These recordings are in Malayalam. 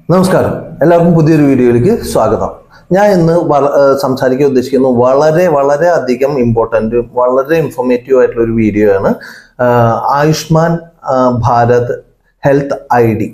നമസ്കാരം എല്ലാവർക്കും പുതിയൊരു വീഡിയോയിലേക്ക് സ്വാഗതം ഞാൻ ഇന്ന് വള- ഏർ സംസാരിക്കാൻ ഉദ്ദേശിക്കുന്നത് വളരെ വളരെ അധികം ഇമ്പോർട്ടൻ്റ് വളരെ ഇൻഫോർമേറ്റീവ് ആയിട്ടുള്ള ഒരു വീഡിയോ ആണ് ആഹ് ആയുഷ്മാൻ ആഹ് ഭാരത് ഹെൽത്ത് ഐ ഡി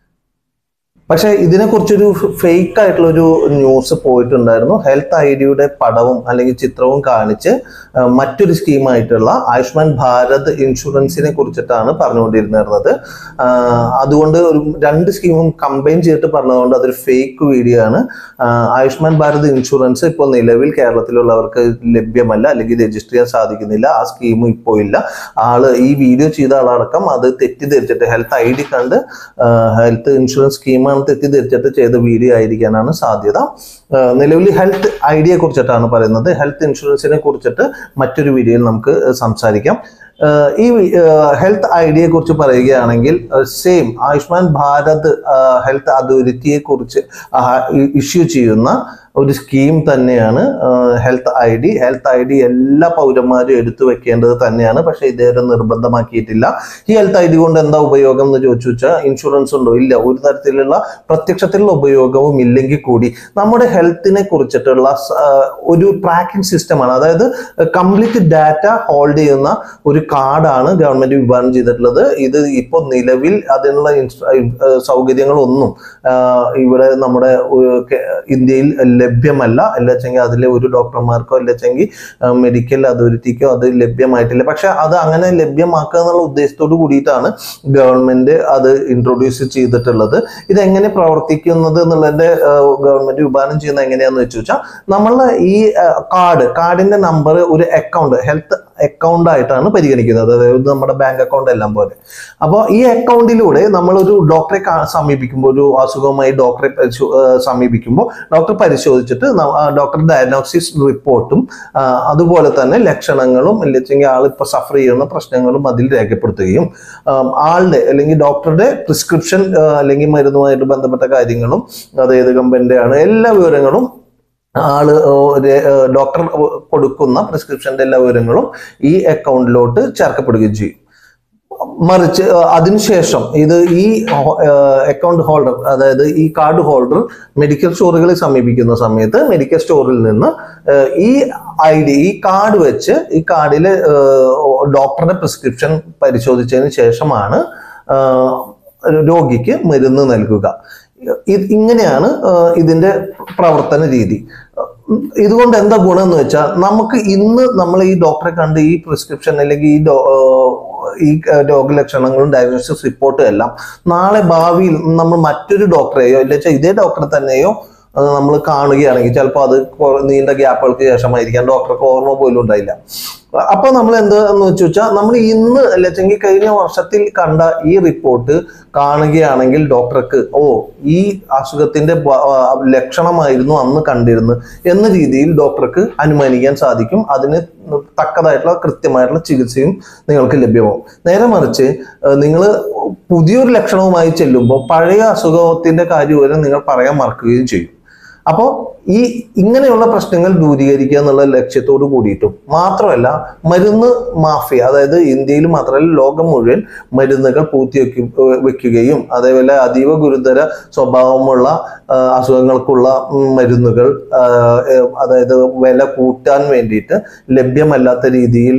പക്ഷേ ഇതിനെക്കുറിച്ചൊരു ഫേക്ക് ആയിട്ടുള്ള ഒരു ന്യൂസ് പോയിട്ടുണ്ടായിരുന്നു ഹെൽത്ത് ഐ ഡിയുടെ പടവും അല്ലെങ്കിൽ ചിത്രവും കാണിച്ച് ആ, മറ്റൊരു സ്കീമായിട്ടുള്ള ആയുഷ്മാൻ ഭാരത് ഇൻഷുറൻസിനെ കുറിച്ചിട്ടാണ് പറഞ്ഞുകൊണ്ടിരുന്നിരുന്നത് ആ, അതുകൊണ്ട് ഒരു രണ്ട് സ്കീമും കമ്പൈൻ ചെയ്തിട്ട് പറഞ്ഞതുകൊണ്ട് അതൊരു ഫേക്ക് വീഡിയോ ആണ് ആ, ആയുഷ്മാൻ ഭാരത് ഇൻഷുറൻസ് ഇപ്പോൾ നിലവിൽ കേരളത്തിലുള്ളവർക്ക് ലഭ്യമല്ല അല്ലെങ്കിൽ രജിസ്റ്റർ ചെയ്യാൻ സാധിക്കുന്നില്ല ആ സ്കീം ഇപ്പോൾ ഇല്ല ആള് ഈ വീഡിയോ ചെയ്ത ആളടക്കം അത് തെറ്റിദ്ധരിച്ചിട്ട് ഹെൽത്ത് ഐ ഡി കണ്ട് ഹെൽത്ത് ഇൻഷുറൻസ് സ്കീമാണ് തെറ്റിദ്ധരിച്ചിട്ട് ചെയ്ത വീഡിയോ ആയിരിക്കാനാണ് സാധ്യത ആ, നിലവിൽ ഹെൽത്ത് ഐ ഡിയെ കുറിച്ചിട്ടാണ് പറയുന്നത് ഹെൽത്ത് ഇൻഷുറൻസിനെ കുറിച്ചിട്ട് മറ്റൊരു വീഡിയോയിൽ നമുക്ക് സംസാരിക്കാം ആ, ഈ ഹെൽത്ത് ഐ ഡിയെ കുറിച്ച് പറയുകയാണെങ്കിൽ സെയിം ആയുഷ്മാൻ ഭാരത് ഹെൽത്ത് അതോറിറ്റിയെ കുറിച്ച് ഇഷ്യൂ ചെയ്യുന്ന ഒരു സ്കീം തന്നെയാണ് health I D health I D എല്ലാ പൗരന്മാരും എടുത്തു വെക്കേണ്ടത് തന്നെയാണ് പക്ഷെ ഇതേവരെ നിർബന്ധമാക്കിയിട്ടില്ല ഈ ഹെൽത്ത് ഐ ഡി കൊണ്ട് എന്താ ഉപയോഗം എന്ന് ചോദിച്ചു വെച്ചാൽ ഇൻഷുറൻസ് ഉണ്ടോ ഇല്ല ഒരു തരത്തിലുള്ള പ്രത്യക്ഷത്തിലുള്ള ഉപയോഗവും ഇല്ലെങ്കിൽ കൂടി നമ്മുടെ ഹെൽത്തിനെ കുറിച്ചിട്ടുള്ള സ- ആ, ഒരു ട്രാക്കിംഗ് സിസ്റ്റമാണ് അതായത് കംപ്ലീറ്റ് ഡാറ്റ ഹോൾഡ് ചെയ്യുന്ന ഒരു കാർഡാണ് ഗവൺമെന്റ് വിഭാവനം ചെയ്തിട്ടുള്ളത് ഇത് ഇപ്പോൾ നിലവിൽ അതിനുള്ള ഇൻസ്- ആ, സൗകര്യങ്ങളൊന്നും ആ, ഇവിടെ നമ്മുടെ ഒരു കെ- ഇന്ത്യയിൽ ലഭ്യമല്ല അല്ലെച്ചെങ്കിൽ അതിലെ ഒരു ഡോക്ടർമാർക്കോ അല്ലെച്ചെങ്കിൽ മെഡിക്കൽ അതോറിറ്റിക്കോ അത് ലഭ്യമായിട്ടില്ല പക്ഷെ അത് അങ്ങനെ ലഭ്യമാക്കുക എന്നുള്ള ഉദ്ദേശത്തോട് കൂടിയിട്ടാണ് ഗവൺമെന്റ് അത് ഇൻട്രൊഡ്യൂസ് ചെയ്തിട്ടുള്ളത് ഇതെങ്ങനെ പ്രവർത്തിക്കുന്നത് എന്നുള്ളതിന്റെ ഗവൺമെന്റ് വിഭാവനം ചെയ്യുന്നത് എങ്ങനെയാന്ന് വെച്ച് വെച്ചാൽ നമ്മൾ ഈ കാർഡ് കാർഡിന്റെ നമ്പർ ഒരു അക്കൗണ്ട് ഹെൽത്ത് അക്കൗണ്ട് ആയിട്ടാണ് പരിഗണിക്കുന്നത് അതായത് നമ്മുടെ ബാങ്ക് അക്കൗണ്ട് എല്ലാം പോലെ അപ്പോൾ ഈ അക്കൗണ്ടിലൂടെ നമ്മൾ ഒരു ഡോക്ടറെ കാ- സമീപിക്കുമ്പോൾ ഒരു അസുഖവുമായി ഡോക്ടറെ പരിശോ- ആ, സമീപിക്കുമ്പോൾ ഡോക്ടർ പരിശോധിച്ചിട്ട് ഡോക്ടർ ഡയഗ്നോസിസ് റിപ്പോർട്ടും ആ, അതുപോലെ തന്നെ ലക്ഷണങ്ങളും അല്ലെങ്കിൽ ആൾ ഇപ്പോൾ സഫർ ചെയ്യുന്ന പ്രശ്നങ്ങളും അതിൽ രേഖപ്പെടുത്തുകയും ആം, ആളുടെ അല്ലെങ്കിൽ ഡോക്ടറുടെ പ്രിസ്ക്രിപ്ഷൻ അല്ലെങ്കിൽ മരുന്നുമായിട്ട് ബന്ധപ്പെട്ട കാര്യങ്ങളും അത് ഏത് കമ്പനിയുടെ ആണ് എല്ലാ വിവരങ്ങളും ആള് ഓ, രേ- ഏ, ഡോക്ടർ കൊടുക്കുന്ന പ്രിസ്ക്രിപ്ഷന്റെ എല്ലാ വിവരങ്ങളും ഈ അക്കൗണ്ടിലോട്ട് ചേർക്കപ്പെടുകയും ചെയ്യും മറിച്ച് ഏഹ്, അതിനുശേഷം ഇത് ഈ അക്കൗണ്ട് ഹോൾഡർ അതായത് ഈ കാർഡ് ഹോൾഡർ മെഡിക്കൽ സ്റ്റോറുകളെ സമീപിക്കുന്ന സമയത്ത് മെഡിക്കൽ സ്റ്റോറിൽ നിന്ന് ഏഹ്, ഈ ഐ ഡി ഈ കാർഡ് വെച്ച് ഈ കാർഡിലെ ഡോക്ടറുടെ പ്രിസ്ക്രിപ്ഷൻ പരിശോധിച്ചതിന് ശേഷമാണ് ഏഹ്, രോഗിക്ക് മരുന്ന് നൽകുക ഇത് ഇങ്ങനെയാണ് ഏഹ്, ഇതിന്റെ പ്രവർത്തന രീതി ഉം, ഇതുകൊണ്ട് എന്താ ഗുണം എന്ന് വെച്ചാൽ നമുക്ക് ഇന്ന് നമ്മൾ ഈ ഡോക്ടറെ കണ്ട് ഈ പ്രിസ്ക്രിപ്ഷൻ അല്ലെങ്കിൽ ഈ ഡോ- ഏഹ്, ഈ ഏഹ്, രോഗലക്ഷണങ്ങളും ഡയഗ്നോസിസ് റിപ്പോർട്ടും എല്ലാം നാളെ ഭാവിയിൽ നമ്മൾ മറ്റൊരു ഡോക്ടറെയോ ഇല്ലെങ്കിൽ ഇതേ ഡോക്ടറെ തന്നെയോ നമ്മൾ കാണുകയാണെങ്കിൽ ചിലപ്പോൾ അത് കൊ- നീണ്ട ഗ്യാപ്പുകൾക്ക് ശേഷമായിരിക്കാം ഡോക്ടർക്ക് ഓർമ്മ പോലും ഉണ്ടായില്ല അപ്പൊ നമ്മൾ എന്താന്ന് വെച്ച് വെച്ചാൽ നമ്മൾ ഇന്ന് അല്ലെങ്കിൽ കഴിഞ്ഞ വർഷത്തിൽ കണ്ട ഈ റിപ്പോർട്ട് കാണുകയാണെങ്കിൽ ഡോക്ടർക്ക് ഓ ഈ അസുഖത്തിന്റെ ബ- ആ, ലക്ഷണമായിരുന്നു അന്ന് കണ്ടിരുന്നത് എന്ന രീതിയിൽ ഡോക്ടർക്ക് അനുമാനിക്കാൻ സാധിക്കും അതിന് തക്കതായിട്ടുള്ള കൃത്യമായിട്ടുള്ള ചികിത്സയും നിങ്ങൾക്ക് ലഭ്യമാവും നേരെ മറിച്ച് നിങ്ങൾ പുതിയൊരു ലക്ഷണവുമായി ചെല്ലുമ്പോൾ പഴയ അസുഖത്തിന്റെ കാര്യം വരെ നിങ്ങൾ പറയാൻ മറക്കുകയും ചെയ്യും അപ്പോൾ ഈ ഇങ്ങനെയുള്ള പ്രശ്നങ്ങൾ ദൂരീകരിക്കുക എന്നുള്ള ലക്ഷ്യത്തോട് കൂടിയിട്ടും മാത്രമല്ല മരുന്ന് മാഫിയ അതായത് ഇന്ത്യയിൽ മാത്രമല്ല ലോകം മുഴുവൻ മരുന്നുകൾ പൂത്തിവെക്കും ഏർ വെക്കുകയും അതേപോലെ അതീവ ഗുരുതര സ്വഭാവമുള്ള ആ, അസുഖങ്ങൾക്കുള്ള ഉം, മരുന്നുകൾ ആ, ഏർ, അതായത് വില കൂട്ടാൻ വേണ്ടിയിട്ട് ലഭ്യമല്ലാത്ത രീതിയിൽ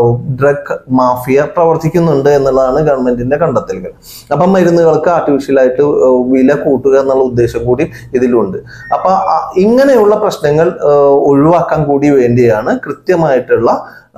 ഡ്രഗ് മാഫിയ പ്രവർത്തിക്കുന്നുണ്ട് എന്നുള്ളതാണ് ഗവൺമെന്റിന്റെ കണ്ടെത്തലുകൾ അപ്പം മരുന്നുകൾക്ക് ആർട്ടിഫിഷ്യലായിട്ട് ഏർ, വില കൂട്ടുക എന്നുള്ള ഉദ്ദേശം കൂടി ഇതിലുണ്ട് അപ്പൊ ആ, ഇങ്ങനെയുള്ള പ്രശ്നങ്ങൾ ഏർ, ഒഴിവാക്കാൻ കൂടി വേണ്ടിയാണ് കൃത്യമായിട്ടുള്ള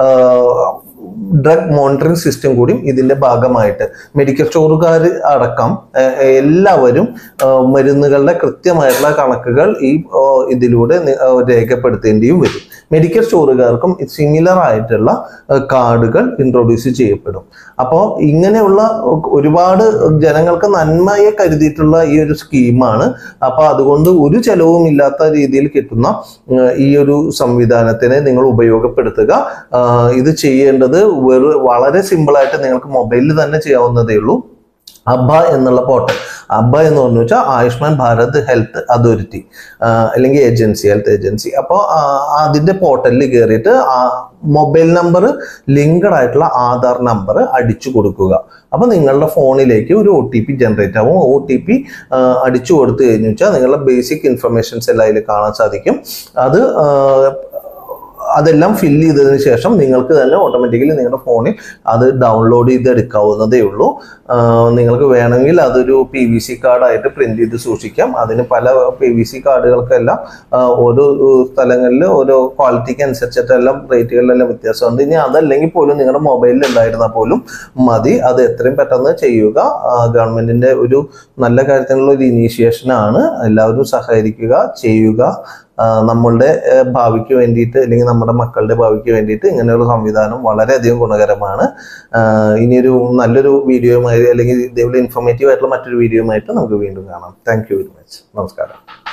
ഡ്രഗ് മോണിറ്ററിംഗ് സിസ്റ്റം കൂടി ഇതിന്റെ ഭാഗമായിട്ട് മെഡിക്കൽ സ്റ്റോറുകാർ അടക്കം ഏർ, എല്ലാവരും ഏർ, മരുന്നുകളുടെ കൃത്യമായിട്ടുള്ള കണക്കുകൾ ഈ ഏർ, ഇതിലൂടെ നി- ഏർ, രേഖപ്പെടുത്തേണ്ടിയും വരും മെഡിക്കൽ സ്റ്റോറുകാർക്കും സിമിലർ ആയിട്ടുള്ള ഏർ, കാർഡുകൾ ഇൻട്രൊഡ്യൂസ് ചെയ്യപ്പെടും അപ്പോൾ ഇങ്ങനെയുള്ള ഒരുപാട് ജനങ്ങൾക്ക് നന്മയെ കരുതിയിട്ടുള്ള ഈ ഒരു സ്കീമാണ് അപ്പോൾ അതുകൊണ്ട് ഒരു ചെലവും ഇല്ലാത്ത രീതിയിൽ കിട്ടുന്ന ഉം, ഈ ഒരു സംവിധാനത്തിനെ നിങ്ങൾ ഉപയോഗപ്പെടുത്തുക ആ, ഇത് ചെയ്യേണ്ടത് വെറു വളരെ സിമ്പിളായിട്ട് നിങ്ങൾക്ക് മൊബൈലിൽ തന്നെ ചെയ്യാവുന്നതേ ഉള്ളൂ അബ്ബ എന്നുള്ള പോർട്ടൽ അബ്ബ എന്ന് പറഞ്ഞു വെച്ചാൽ ആയുഷ്മാൻ ഭാരത് ഹെൽത്ത് അതോറിറ്റി അല്ലെങ്കിൽ ഏജൻസി ഹെൽത്ത് ഏജൻസി അപ്പോൾ അതിന്റെ പോർട്ടലിൽ കയറിയിട്ട് ആ മൊബൈൽ നമ്പർ ലിങ്ക്ഡ് ആയിട്ടുള്ള ആധാർ നമ്പർ അടിച്ചു കൊടുക്കുക അപ്പോൾ നിങ്ങളുടെ ഫോണിലേക്ക് ഒരു ഒ ടി പി ജനറേറ്റ് ആവും ഒ ടി പി അടിച്ചു കൊടുത്തു കഴിഞ്ഞു വെച്ചാൽ നിങ്ങളുടെ ബേസിക് ഇൻഫർമേഷൻസ് എല്ലാം അതിൽ കാണാൻ സാധിക്കും അത് ആ, അതെല്ലാം ഫില്ല് ചെയ്തതിന് ശേഷം നിങ്ങൾക്ക് തന്നെ ഓട്ടോമാറ്റിക്കലി നിങ്ങളുടെ ഫോണിൽ അത് ഡൗൺലോഡ് ചെയ്ത് എടുക്കാവുന്നതേ ഉള്ളൂ ആ, നിങ്ങൾക്ക് വേണമെങ്കിൽ അതൊരു പി വി സി കാർഡായിട്ട് പ്രിന്റ് ചെയ്ത് സൂക്ഷിക്കാം അതിന് പല പി വി സി കാർഡുകൾക്കെല്ലാം ആ, ഓരോ സ്ഥലങ്ങളിൽ ഓരോ ക്വാളിറ്റിക്ക് അനുസരിച്ചിട്ടെല്ലാം റേറ്റുകളിലെല്ലാം വ്യത്യാസമുണ്ട് ഇനി അതല്ലെങ്കിൽ പോലും നിങ്ങളുടെ മൊബൈലിൽ ഉണ്ടായിരുന്നാൽ പോലും മതി അത് എത്രയും പെട്ടെന്ന് ചെയ്യുക ആ, ഗവൺമെന്റിന്റെ ഒരു നല്ല കാര്യത്തിനുള്ള ഒരു ഇനീഷ്യേഷൻ ആണ് എല്ലാവരും സഹകരിക്കുക ചെയ്യുക ആ, നമ്മളുടെ ആ, ഭാവിക്ക് വേണ്ടിയിട്ട് അല്ലെങ്കിൽ നമ്മുടെ മക്കളുടെ ഭാവിക്ക് വേണ്ടിയിട്ട് ഇങ്ങനെയുള്ള സംവിധാനം വളരെയധികം ഗുണകരമാണ് ആ, ഇനിയൊരു നല്ലൊരു വീഡിയോയുമായി അല്ലെങ്കിൽ ഇതേപോലെ ഇൻഫോർമേറ്റീവ് ആയിട്ടുള്ള മറ്റൊരു വീഡിയോയുമായിട്ട് നമുക്ക് വീണ്ടും കാണാം താങ്ക് യു വെരി മച്ച് നമസ്കാരം